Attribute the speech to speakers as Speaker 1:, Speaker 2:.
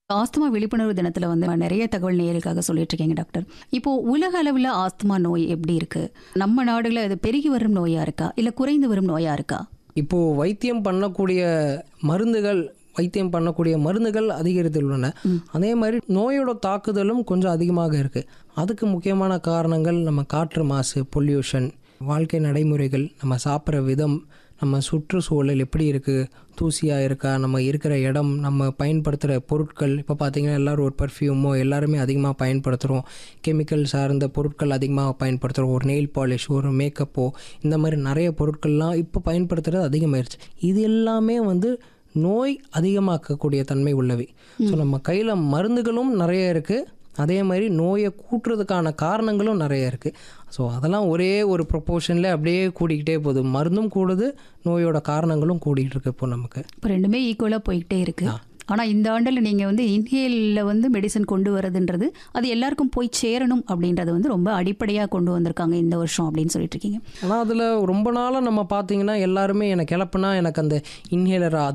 Speaker 1: asthma விழிப்புணர்வு தினத்துல வந்து நிறைய தகவல் நேயர்களுக்காக சொல்லிட்டு இருக்கீங்க டாக்டர் இப்போ உலக அளவில் ஆஸ்துமா நோய் எப்படி இருக்கு நம்ம நாடுகளில் இது பெருகி வரும் நோயா இருக்கா இல்ல குறைந்து வரும் நோயா இருக்கா
Speaker 2: இப்போது வைத்தியம் பண்ணக்கூடிய மருந்துகள் வைத்தியம் பண்ணக்கூடிய மருந்துகள் அதிகரித்துள்ளன அதே மாதிரி நோயோட தாக்குதலும் கொஞ்சம் அதிகமாக இருக்குது அதுக்கு முக்கியமான காரணங்கள் நம்ம காற்று மாசு பொல்யூஷன் வாழ்க்கை நடைமுறைகள் நம்ம சாப்பிட்ற விதம் நம்ம சுற்றுச்சூழல் எப்படி இருக்குது தூசியாக இருக்கா நம்ம இருக்கிற இடம் நம்ம பயன்படுத்துகிற பொருட்கள் இப்போ பார்த்தீங்கன்னா எல்லோரும் ஒரு பர்ஃப்யூமோ எல்லாருமே அதிகமாக பயன்படுத்துகிறோம் கெமிக்கல் சார்ந்த பொருட்கள் அதிகமாக பயன்படுத்துகிறோம் ஒரு நெயில் பாலிஷ் ஒரு மேக்கப்போ இந்த மாதிரி நிறைய பொருட்கள்லாம் இப்போ பயன்படுத்துகிறது அதிகமாயிருச்சு இது எல்லாமே வந்து நோய் அதிகமாக்கக்கூடிய தன்மை உள்ளவை ஸோ நம்ம கையில் மருந்துகளும் நிறைய இருக்குது அதே மாதிரி நோயை கூட்டுறதுக்கான காரணங்களும் நிறைய இருக்குது ஸோ அதெல்லாம் ஒரே ஒரு ப்ரொப்போர்ஷனில் அப்படியே கூடிக்கிட்டே போகுது மருந்தும் கூடுது நோயோட காரணங்களும் கூடிக்கிட்டு இருக்கு இப்போ நமக்கு
Speaker 1: இப்போ ரெண்டுமே ஈக்குவலாக போய்கிட்டே இருக்கு ஆனா இந்த ஆண்டில் நீங்க வந்து இன்ஹேலில் வந்து மெடிசன் கொண்டு வரதுன்றது அது எல்லாருக்கும் போய் சேரணும் அப்படின்றது வந்து ரொம்ப அடிப்படையா கொண்டு வந்திருக்காங்க இந்த வருஷம் அப்படின்னு சொல்லிட்டு இருக்கீங்க
Speaker 2: ஆனால் அதில் ரொம்ப நாளாக நம்ம பார்த்தீங்கன்னா எல்லாருமே எனக்கு கிளப்புனா எனக்கு அந்த இன்ஹேலர்